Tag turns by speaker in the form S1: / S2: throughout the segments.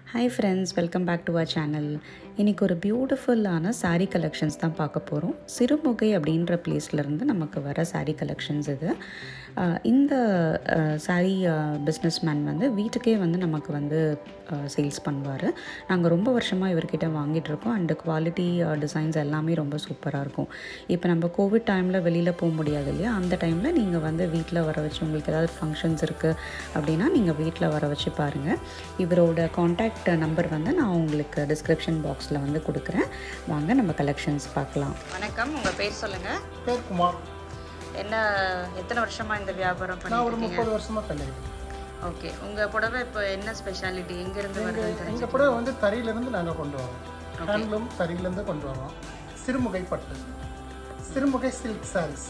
S1: hi friends welcome back to our channel இன்றைக்கி ஒரு பியூட்டிஃபுல்லான saree கலெக்ஷன்ஸ் தான் பார்க்க போகிறோம் சிறுமுகை அப்படின்ற பிளேஸ்லேருந்து நமக்கு வர saree கலெக்ஷன்ஸ் இது ஆஹ் இந்த saree பிஸ்னஸ் மேன் வந்து வீட்டுக்கே வந்து நமக்கு வந்து சேல்ஸ் பண்ணுவார் நாங்கள் ரொம்ப வருஷமாக இவர்கிட்ட வாங்கிட்டு இருக்கோம் அண்டு குவாலிட்டி டிசைன்ஸ் எல்லாமே ரொம்ப சூப்பராக இருக்கும் இப்போ நம்ம கோவிட் டைமில் வெளியில் போக முடியாது இல்லையா அந்த டைமில் நீங்கள் வந்து வீட்டில் வர வச்சு உங்களுக்கு ஏதாவது ஃபங்க்ஷன்ஸ் இருக்குது அப்படின்னா நீங்கள் வீட்டில் வர வச்சு பாருங்கள் இவரோட காண்டாக்ட் நம்பர் வந்து நான் உங்களுக்கு டிஸ்கிரிப்ஷன் பாக்ஸில் வந்து கொடுக்குறேன் வாங்க நம்ம கலெக்ஷன்ஸ் பார்க்கலாம் வணக்கம் உங்கள் பேர் சொல்லுங்கள்
S2: பேர் குமார்
S1: என்ன எத்தனை வருஷமாக இந்த வியாபாரம்
S2: நான் ஒரு
S1: பண்ணிட்டு
S2: முப்பது வருஷமா பண்ணியிருக்கேன்
S1: ஓகே உங்கள் புடவை இப்போ என்ன ஸ்பெஷாலிட்டி எங்கேருந்து வருதுன்னு தெரிஞ்சு
S2: எங்கள் புடவை வந்து தறியிலேருந்து நாங்கள் கொண்டு வரோம் ஹேண்ட்லூம் தறியிலேருந்து கொண்டு வரோம் சிறுமுகை பட்டு சிறுமுகை சில்க் சாரீஸ்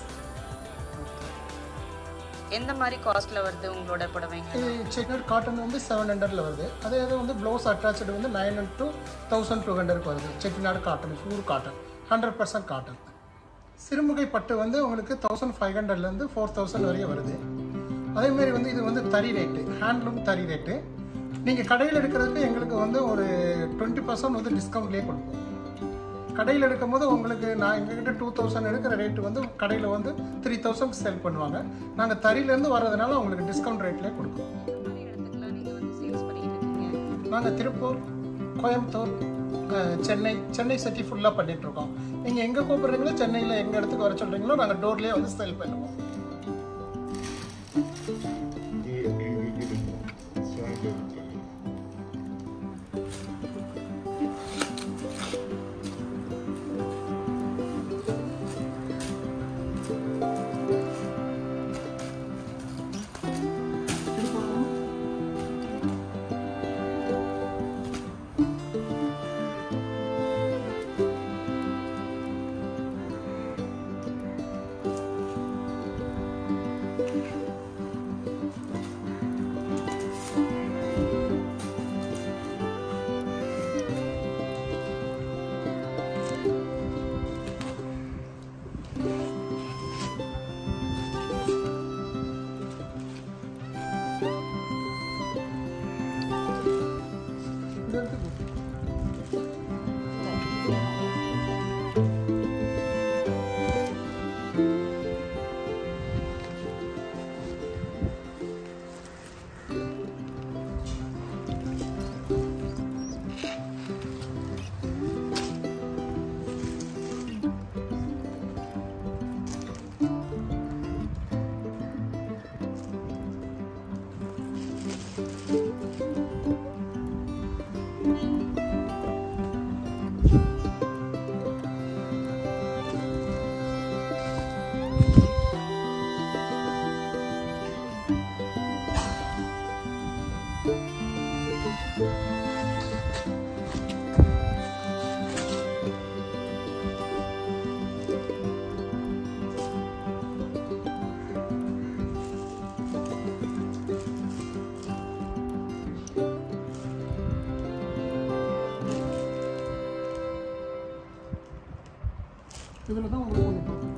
S1: எந்த மாதிரி காஸ்ட்டில் வருது உங்களோட புடவைங்க
S2: இது செக்கட் காட்டன் வந்து செவன் ஹண்ட்ரட்ல வருது அதே இது வந்து ப்ளவுஸ் அட்டாச்சு வந்து nine hundred to thousand two ஹண்ட்ரட்க்கு வருது Chettinad cotton pure cotton hundred percent cotton Sirumugai பட்டு வந்து உங்களுக்கு தௌசண்ட் ஃபைவ் ஹண்ட்ரட்லேருந்து ஃபோர் தௌசண்ட் வரையும் வருது அதேமாரி வந்து இது வந்து தறி ரேட்டு ஹேண்ட்லூம் தறி ரேட்டு நீங்கள் கடையில் எடுக்கிறதுக்கு எங்களுக்கு வந்து ஒரு டுவெண்ட்டி பர்சன்ட் வந்து டிஸ்கவுண்ட்லேயே கொடுப்போம் கடையில் எடுக்கும்போது உங்களுக்கு நான் எங்ககிட்ட டூ தௌசண்ட் எடுக்கிற ரேட்டு வந்து கடையில் வந்து த்ரீ தௌசண்ட் செல் பண்ணுவாங்க நாங்கள் தறியிலேருந்து வர்றதுனால உங்களுக்கு டிஸ்கவுண்ட் ரேட்லேயே கொடுப்போம்
S1: இடத்துக்குலாம் நீங்கள் வந்து சேல்ஸ் பண்ணிட்டு இருக்கீங்க
S2: நாங்கள் திருப்பூர் கோயம்புத்தூர் அஹ், சென்னை சென்னை சிட்டி ஃபுல்லாக பண்ணிகிட்ருக்கோம் நீங்கள் எங்கே கூப்பிட்றீங்களோ சென்னையில் எங்கள் இடத்துக்கு வர சொல்கிறீங்களோ நாங்கள் டோர்லேயே வந்து சேல் பண்ணுவோம் இந்த இடத்துக்கு இதில் தான் உங்களுக்கு ஒன்று பார்ப்போம்